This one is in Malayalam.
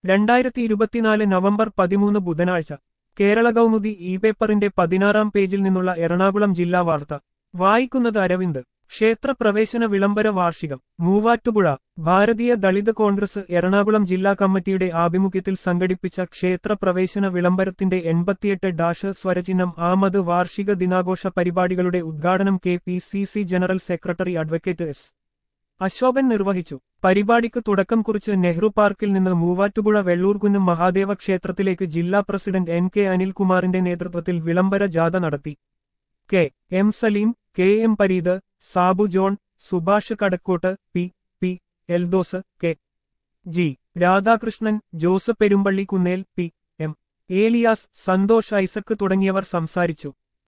രണ്ടായിരത്തി ഇരുപത്തിനാല് നവംബർ പതിമൂന്ന് ബുധനാഴ്ച കേരള കൗമുദി ഇ പേപ്പറിന്റെ പതിനാറാം പേജിൽ നിന്നുള്ള എറണാകുളം ജില്ലാ വാർത്ത വായിക്കുന്നത് അരവിന്ദ് ക്ഷേത്രപ്രവേശന വിളംബര വാർഷികം മൂവാറ്റുപുഴ ഭാരതീയ ദളിത് കോൺഗ്രസ് എറണാകുളം ജില്ലാ കമ്മിറ്റിയുടെ ആഭിമുഖ്യത്തിൽ സംഘടിപ്പിച്ച ക്ഷേത്രപ്രവേശന വിളംബരത്തിന്റെ എൺപത്തിയെട്ട് ഡാഷ് സ്വരചിഹ്നം ആമത് വാർഷിക ദിനാഘോഷ പരിപാടികളുടെ ഉദ്ഘാടനം K P C C general secretary advocate S Ashokan നിർവഹിച്ചു പരിപാടിക്ക് തുടക്കം കുറിച്ച് നെഹ്റു പാർക്കിൽ നിന്ന് മൂവാറ്റുപുഴ വെള്ളൂർകുന്നം മഹാദേവ ക്ഷേത്രത്തിലേക്ക് ജില്ലാ പ്രസിഡന്റ് എൻ കെ അനിൽകുമാറിന്റെ നേതൃത്വത്തിൽ വിളംബര ജാഥ നടത്തി K M Salim K M Pareeth Sabu John Subhash Kadakkottu P P Eldhose K G Radhakrishnan Joseph Perumpally Kunnel P M Elias Santhosh Isaac തുടങ്ങിയവർ സംസാരിച്ചു